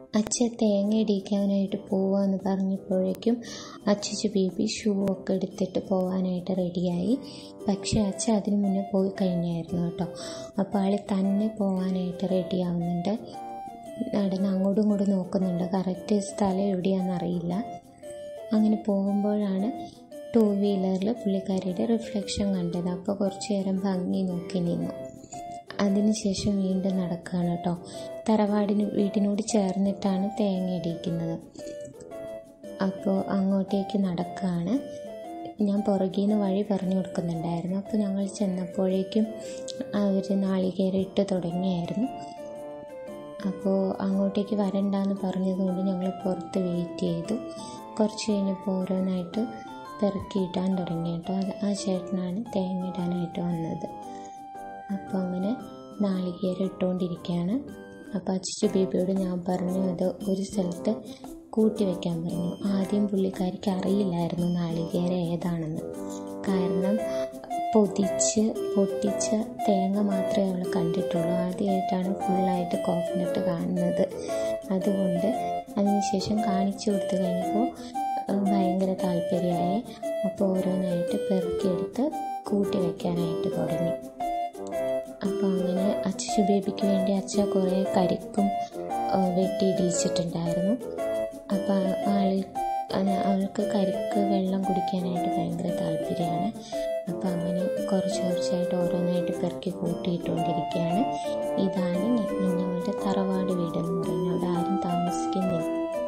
അച്ഛൻ തേങ്ങ ഇടിക്കാനായിട്ട് പോവാന്ന് പറഞ്ഞപ്പോഴേക്കും അച്ചച്ചു ബേബി ഷൂ ഒക്കെ എടുത്തിട്ട് പോകാനായിട്ട് റെഡിയായി പക്ഷേ അച്ഛൻ അതിന് മുന്നേ പോയി കഴിഞ്ഞായിരുന്നു കേട്ടോ അപ്പോൾ ആൾ തന്നെ പോകാനായിട്ട് റെഡിയാവുന്നുണ്ട് നടന്ന് അങ്ങോട്ടും ഇങ്ങോട്ടും നോക്കുന്നുണ്ട് കറക്റ്റ് സ്ഥലം എവിടെയാണെന്ന് അറിയില്ല അങ്ങനെ പോകുമ്പോഴാണ് ടൂ വീലറിൽ പുള്ളിക്കാരിയുടെ റിഫ്ലക്ഷൻ കണ്ടത് അപ്പോൾ കുറച്ച് നേരം ഭംഗി നോക്കി നിന്നു അതിനുശേഷം വീണ്ടും നടക്കുകയാണ് കേട്ടോ തറവാടിന് വീട്ടിനോട് ചേർന്നിട്ടാണ് തേങ്ങ ഇടിക്കുന്നത് അപ്പോൾ അങ്ങോട്ടേക്ക് നടക്കുകയാണ് ഞാൻ പുറകിൽ നിന്ന് വഴി പറഞ്ഞു കൊടുക്കുന്നുണ്ടായിരുന്നു അപ്പോൾ ഞങ്ങൾ ചെന്നപ്പോഴേക്കും അവർ നാളികേരം ഇട്ട് തുടങ്ങിയായിരുന്നു അപ്പോൾ അങ്ങോട്ടേക്ക് വരണ്ടെന്ന് പറഞ്ഞതുകൊണ്ട് ഞങ്ങൾ പുറത്ത് വെയിറ്റ് ചെയ്തു കുറച്ച് കഴിഞ്ഞപ്പോൾ ഓരോന്നായിട്ട് പെറുക്കിയിടാൻ തുടങ്ങി കേട്ടോ അത് ആ ചേട്ടനാണ് തേങ്ങ ഇടാനായിട്ട് വന്നത് അപ്പോൾ അങ്ങനെ നാളികേരം ഇട്ടുകൊണ്ടിരിക്കുകയാണ് അപ്പോൾ അച്ചിച്ചു ബേബിയോട് ഞാൻ പറഞ്ഞു അത് ഒരു സ്ഥലത്ത് കൂട്ടി വയ്ക്കാൻ പറഞ്ഞു ആദ്യം പുള്ളിക്കാരിക്ക് അറിയില്ലായിരുന്നു നാളികേരം ഏതാണെന്ന് കാരണം പൊതിച്ച് പൊട്ടിച്ച തേങ്ങ മാത്രമേ അവൾ കണ്ടിട്ടുള്ളൂ ആദ്യമായിട്ടാണ് ഫുള്ളായിട്ട് കോഫിനട്ട് കാണുന്നത് അതുകൊണ്ട് അതിനുശേഷം കാണിച്ചു കൊടുത്തു കഴിഞ്ഞപ്പോൾ ഭയങ്കര താല്പര്യമായി അപ്പോൾ ഓരോന്നായിട്ട് പെറുക്കിയെടുത്ത് കൂട്ടി വയ്ക്കാനായിട്ട് തുടങ്ങി അപ്പോൾ അങ്ങനെ അച്ചു ബേബിക്ക് വേണ്ടി അച്ഛ കുറേ കരിക്കും വെട്ടി ഇടിയിച്ചിട്ടുണ്ടായിരുന്നു അപ്പോൾ ആൾ അവൾക്ക് കരിക്ക് വെള്ളം കുടിക്കാനായിട്ട് ഭയങ്കര താല്പര്യമാണ് അപ്പോൾ അങ്ങനെ കുറച്ച് കുറച്ചായിട്ട് ഓരോന്നായിട്ട് പെറുക്കി കൂട്ടിയിട്ടുകൊണ്ടിരിക്കുകയാണ് ഇതാണ് ഞങ്ങളുടെ തറവാട് വീടെന്ന് പറയുന്നത് അവിടെ ആരും താമസിക്കുന്നില്ല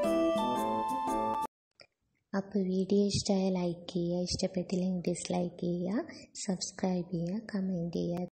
അപ്പോൾ വീഡിയോ ഇഷ്ടമായ ലൈക്ക് ചെയ്യുക ഇഷ്ടപ്പെട്ടില്ലെങ്കിൽ ഡിസ്ലൈക്ക് ചെയ്യുക സബ്സ്ക്രൈബ് ചെയ്യുക കമൻറ്റ് ചെയ്യുക